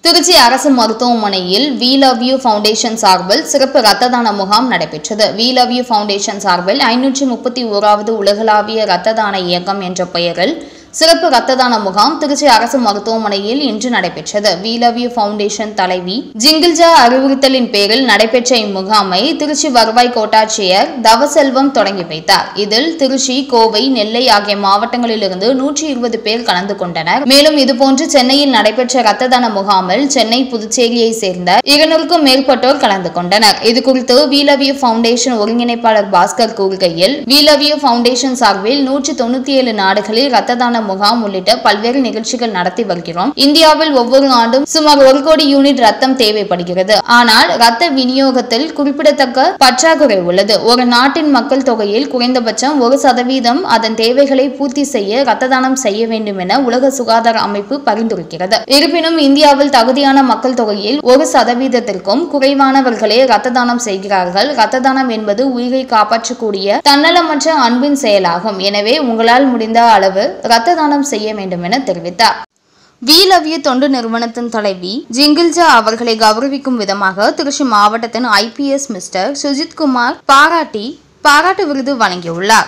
திருச்சி அரசு மருத்துவமனையில் we love you foundation சார்பில் சிறப்பு ரத்த தான முகாம் நடைபெற்றது வி லவ் யூ ஃபவுண்டேஷன் சார்பில் ஐநூற்றி முப்பத்தி ஓராவது உலகளாவிய ரத்த தான இயக்கம் என்ற பெயரில் சிறப்பு ரத்த தான முகாம் திருச்சி அரசு மருத்துவமனையில் இன்று நடைபெற்றது வி லவ் யூ ஃபவுண்டேஷன் தலைவி ஜிங்கிள்ஜா அறிவுறுத்தலின் பேரில் நடைபெற்ற இம்முகாமை திருச்சி வருவாய் கோட்டாட்சியர் தவசெல்வம் தொடங்கி வைத்தார் இதில் திருச்சி கோவை நெல்லை ஆகிய மாவட்டங்களிலிருந்து நூற்றி இருபது பேர் கலந்து கொண்டனர் மேலும் இதுபோன்று சென்னையில் நடைபெற்ற ரத்த தான முகாமில் சென்னை புதுச்சேரியை சேர்ந்த இருநூறுக்கும் மேற்பட்டோர் கலந்து கொண்டனர் இதுகுறித்து வி லவ் யூ ஃபவுண்டேஷன் ஒருங்கிணைப்பாளர் பாஸ்கர் கூறுகையில் வி லவ் யூ ஃபவுண்டேஷன் சார்பில் நூற்றி தொண்ணூத்தி ஏழு நாடுகளில் ரத்த தான முகாம் உள்ளிட்ட பல்வேறு நிகழ்ச்சிகள் நடத்தி வருகிறோம் இந்தியாவில் ஒவ்வொரு ஆண்டும் சுமார் ஒரு கோடி யூனிட் ரத்தம் தேவைப்படுகிறது ஆனால் ரத்த விநியோகத்தில் குறிப்பிடத்தக்க பற்றாக்குறை உள்ளது ஒரு நாட்டின் மக்கள் தொகையில் குறைந்தபட்சம் ஒரு சதவீதம் அதன் தேவைகளை பூர்த்தி செய்ய ரத்த தானம் செய்ய வேண்டும் என உலக சுகாதார அமைப்பு பரிந்துரைக்கிறது இருப்பினும் இந்தியாவில் தகுதியான மக்கள் தொகையில் ஒரு சதவீதத்திற்கும் குறைவானவர்களே ரத்த தானம் செய்கிறார்கள் ரத்த தானம் என்பது உயிரை காப்பாற்றக்கூடிய தன்னலமற்ற அன்பின் செயலாகும் எனவே உங்களால் முடிந்த அளவு ரத்த தானம் செய்ய வேண்டும் என தெரிவித்தார் வி லவ் யூ தொண்டு நிறுவனத்தின் தலைவி ஜிங்கிள்ஜா அவர்களை கௌரவிக்கும் விதமாக திருச்சி மாவட்டத்தின் ஐபிஎஸ் மிஸ்டர் சுஜித் குமார் பாராட்டி பாராட்டு விருது வழங்கியுள்ளார்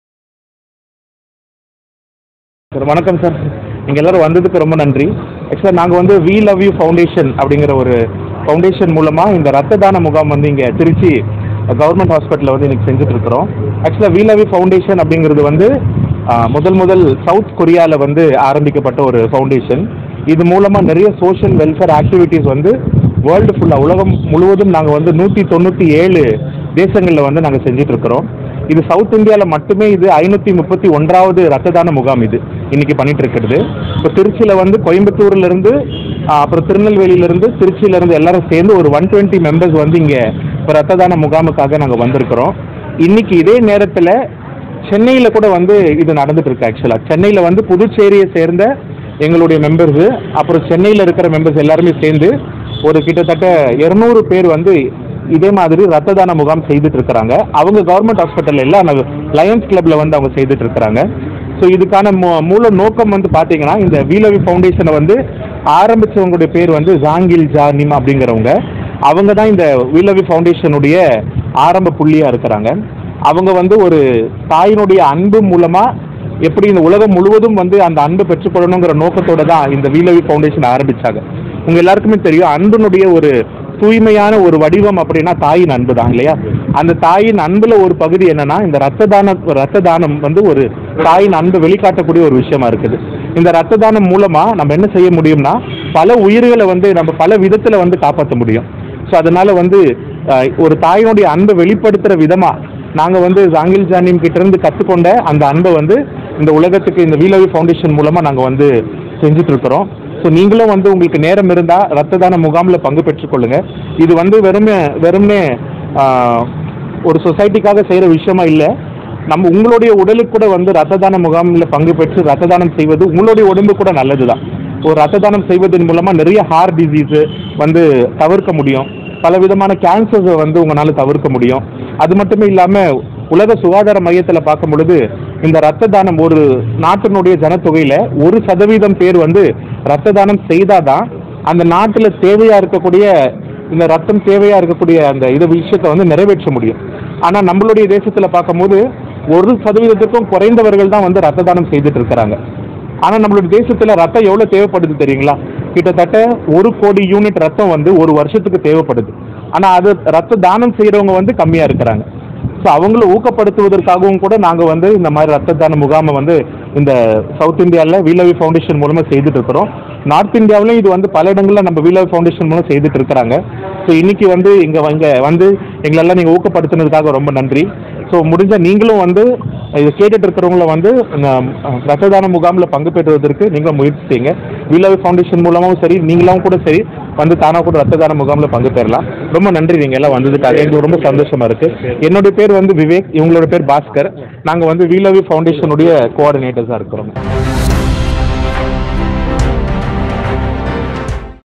சார் வணக்கம் சார் நீங்கள் எல்லாரும் வந்ததுக்கு ரொம்ப நன்றி ஆக்சுவலாக நாங்கள் வந்து வி லவ் யூ ஃபவுண்டேஷன் அப்படிங்கிற ஒரு ஃபவுண்டேஷன் மூலமாக இந்த ரத்த தான முகாம் வந்து இங்கே திருச்சி கவர்மெண்ட் ஹாஸ்பிட்டலில் வந்து இன்னைக்கு செஞ்சுட்டு இருக்கிறோம் ஆக்சுவலாக வி லவ் யூ ஃபவுண்டேஷன் அப்படிங்கிறது வந்து ஆ, முதல் முதல் சவுத் கொரியாவில் வந்து ஆரம்பிக்கப்பட்ட ஒரு ஃபவுண்டேஷன் இது மூலமாக நிறைய சோஷியல் வெல்ஃபேர் ஆக்டிவிட்டீஸ் வந்து வேர்ல்டு ஃபுல்லாக உலகம் முழுவதும் நாங்கள் வந்து நூற்றி தொண்ணூற்றி ஏழு தேசங்களில் வந்து நாங்கள் செஞ்சுட்டு இருக்கிறோம் இது சவுத் இந்தியாவில் மட்டுமே இது ஐநூற்றி முப்பத்தி ஒன்றாவது ரத்த தான முகாம் இது இன்னைக்கு பண்ணிட்டு இருக்கிறது இப்போ திருச்சியில் வந்து கோயம்புத்தூர்ல இருந்து ஆ, அப்புறம் திருநெல்வேலியிலேருந்து திருச்சியிலேருந்து எல்லாரும் சேர்ந்து ஒரு ஒன் டுவெண்ட்டி மெம்பர்ஸ் வந்து இங்கே இப்போ ரத்த தான முகாமுக்காக நாங்கள் வந்திருக்கிறோம் இன்னைக்கு இதே நேரத்தில் சென்னையில் கூட வந்து இது நடந்துட்டு இருக்கு ஆக்சுவலாக சென்னையில் வந்து புதுச்சேரியை சேர்ந்த எங்களுடைய மெம்பர்ஸு அப்புறம் சென்னையில் இருக்கிற மெம்பர்ஸ் எல்லாருமே சேர்ந்து ஒரு கிட்டத்தட்ட இருநூறு பேர் வந்து இதே மாதிரி ரத்த தான முகாம் செய்துட்டு இருக்கிறாங்க அவங்க கவர்மெண்ட் ஹாஸ்பிட்டல் எல்லாம் லயன்ஸ் கிளப்ல வந்து அவங்க செய்துட்டு இருக்கிறாங்க ஸோ இதுக்கான மூ மூல நோக்கம் வந்து பார்த்தீங்கன்னா இந்த வீலவி ஃபவுண்டேஷனை வந்து ஆரம்பிச்சவங்களுடைய பேர் வந்து ஜாங்கில் ஜானிம் அப்படிங்கிறவங்க அவங்க தான் இந்த வீலவி ஃபவுண்டேஷனுடைய ஆரம்ப புள்ளியா இருக்கிறாங்க அவங்க வந்து ஒரு தாயினுடைய அன்பு மூலமா எப்படி இந்த உலகம் முழுவதும் வந்து அந்த அன்பை பெற்றுக்கொள்ளணுங்கிற நோக்கத்தோட தான் இந்த வீலவி ஃபவுண்டேஷன் ஆரம்பிச்சாங்க உங்க எல்லாருக்குமே தெரியும் அன்பினுடைய ஒரு தூய்மையான ஒரு வடிவம் அப்படின்னா தாயின் அன்பு தான் இல்லையா அந்த தாயின் அன்புல ஒரு பகுதி என்னன்னா இந்த ரத்த தான ரத்த தானம் வந்து ஒரு தாயின் அன்பை வெளிக்காட்டக்கூடிய ஒரு விஷயமா இருக்குது இந்த ரத்த தானம் மூலமா நம்ம என்ன செய்ய முடியும்னா பல உயிர்களை வந்து நம்ம பல விதத்துல வந்து காப்பாற்ற முடியும் ஸோ அதனால வந்து அஹ், ஒரு தாயினுடைய அன்பை வெளிப்படுத்துற விதமா நாங்க வந்து ஜாங்கில் ஜானிம் கிட்ட இருந்து கற்றுக்கொண்ட அந்த அன்பை வந்து இந்த உலகத்துக்கு இந்த வீலவி ஃபவுண்டேஷன் மூலமா நாங்க வந்து செஞ்சுட்டு இருக்கிறோம் ஸோ நீங்களும் வந்து உங்களுக்கு நேரம் இருந்தா ரத்த தான முகாமில் பங்கு பெற்றுக்கொள்ளுங்க இது வந்து வெறுமே வெறுமனே ஆஹ், ஒரு சொசைட்டிக்காக செய்யற விஷயமா இல்லை நம்ம உங்களுடைய உடலுக்கு கூட வந்து ரத்த தான முகாமில் பங்கு பெற்று ரத்த தானம் செய்வது உங்களுடைய உடம்பு கூட நல்லது தான் ஒரு ரத்த தானம் செய்வதன் மூலமா நிறைய ஹார்ட் டிசீஸ் வந்து தவிர்க்க முடியும் பல விதமான கேன்சர்ஸை வந்து உங்களால தவிர்க்க முடியும் அது மட்டுமே இல்லாம உலக சுகாதார மையத்தில் பார்க்கும் பொழுது இந்த ரத்த தானம் ஒரு நாட்டினுடைய ஜனத்தொகையில ஒரு சதவீதம் பேர் வந்து ரத்த தானம் செய்தாதான் அந்த நாட்டில் தேவையா இருக்கக்கூடிய இந்த ரத்தம் தேவையா இருக்கக்கூடிய அந்த இது விஷயத்தை வந்து நிறைவேற்ற முடியும் ஆனா நம்மளுடைய தேசத்துல பார்க்கும்போது ஒரு சதவீதத்திற்கும் குறைந்தவர்கள் தான் வந்து ரத்த தானம் செய்துட்டு இருக்கிறாங்க ஆனா நம்மளுடைய தேசத்துல ரத்தம் எவ்வளவு தேவைப்படுது தெரியுங்களா கிட்டத்தட்ட ஒரு கோடி யூனிட் ரத்தம் வந்து ஒரு வருஷத்துக்கு தேவைப்படுது ஆனா அது ரத்த தானம் செய்யறவங்க வந்து கம்மியா இருக்கிறாங்க ஸோ அவங்கள ஊக்கப்படுத்துவதற்காகவும் கூட நாங்கள் வந்து இந்த மாதிரி ரத்த தான முகாமை வந்து இந்த சவுத் இந்தியாவில் வீலவி ஃபவுண்டேஷன் மூலமாக செய்துட்டு இருக்கிறோம் நார்த் இந்தியாவிலும் இது வந்து பல இடங்களில் நம்ம வீலவி ஃபவுண்டேஷன் மூலம் செய்துட்டு இருக்கிறாங்க ஸோ இன்னைக்கு வந்து இங்கே இங்கே வந்து எங்களெல்லாம் நீங்கள் ஊக்கப்படுத்தினதுக்காக ரொம்ப நன்றி ஸோ முடிஞ்ச நீங்களும் வந்து இது கேட்டுட்டு இருக்கிறவங்கள வந்து இந்த, அஹ், ரத்த தான முகாமில் பங்கு பெறுவதற்கு நீங்களும் முயற்சி செய்யுங்க வீலவி ஃபவுண்டேஷன் மூலமாகவும் சரி நீங்களும் கூட சரி வந்து தானாக கூட ரத்த தான முகாமில் பங்கு பெறலாம் ரொம்ப நன்றி நீங்கள் எல்லாம் வந்ததுக்காக எங்களுக்கு ரொம்ப சந்தோஷமா இருக்கு என்னுடைய பேர் வந்து விவேக் இவங்களோட பேர் பாஸ்கர் நாங்கள் வந்து வீலவி ஃபவுண்டேஷனுடைய கோஆர்டினேட்டர்ஸாக இருக்கிறோம்